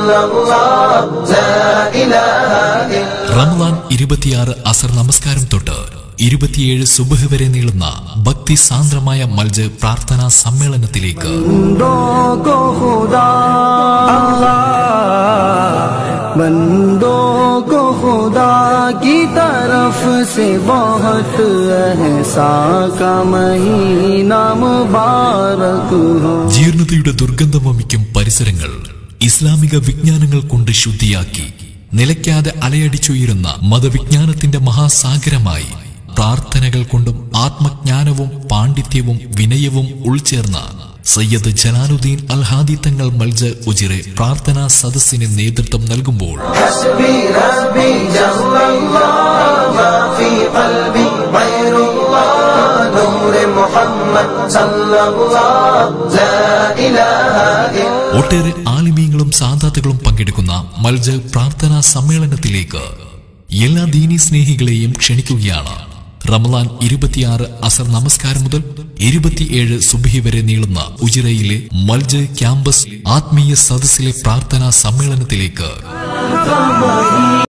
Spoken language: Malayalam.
الله لا إله إلا റമദാൻ ഇരുപത്തിയാറ് അസർ നമസ്കാരം തൊട്ട് ഇരുപത്തിയേഴ് സുബഹ് വരെ നീളുന്ന ഭക്തി സാന്ദ്രമായ മൽജ് പ്രാർത്ഥനാ സമ്മേളനത്തിലേക്ക് बंदों को खुदा अल्लाह बंदों को खुदा की तरफ से बहुत एहसा का महीना मुबारक हो ജീർണതയുടെ ദുർഗന്ധം വമിക്കും പരിസരങ്ങൾ ഇസ്ലാമിക വിജ്ഞാനങ്ങൾ കൊണ്ട് ശുദ്ധിയാക്കി നിലയ്ക്കാതെ അലയടിച്ചുയരുന്ന മതവിജ്ഞാനത്തിന്റെ മഹാസാഗരമായി പ്രാർത്ഥനകൾ കൊണ്ടും ആത്മജ്ഞാനവും പാണ്ഡിത്യവും വിനയവും ഉൾച്ചേർന്ന സയ്യദ് ജലാലുദ്ദീൻ അൽഹാദി തങ്ങൾ മൽജ ഉജിറെ പ്രാർത്ഥനാ സദസ്സിന് നേതൃത്വം നൽകുമ്പോൾ حسبي ربي جل الله ما في قلبي غير الله نور محمد صلى الله لا إله إلا ഒട്ടേറെ ആലിമീങ്ങളും സാധാത്തുകളും പങ്കെടുക്കുന്ന മൽജ പ്രാർത്ഥനാ സമ്മേളനത്തിലേക്ക് എല്ലാ ദീനി സ്നേഹികളെയും ക്ഷണിക്കുകയാണ് റമദാൻ ഇരുപത്തിയാറ് അസർ നമസ്കാരം മുതൽ ഇരുപത്തിയേഴ് സുബഹി വരെ നീളുന്ന ഉജിറയിലെ മൽജ് ക്യാമ്പസ് ആത്മീയ സദസ്സിലെ പ്രാർത്ഥനാ സമ്മേളനത്തിലേക്ക്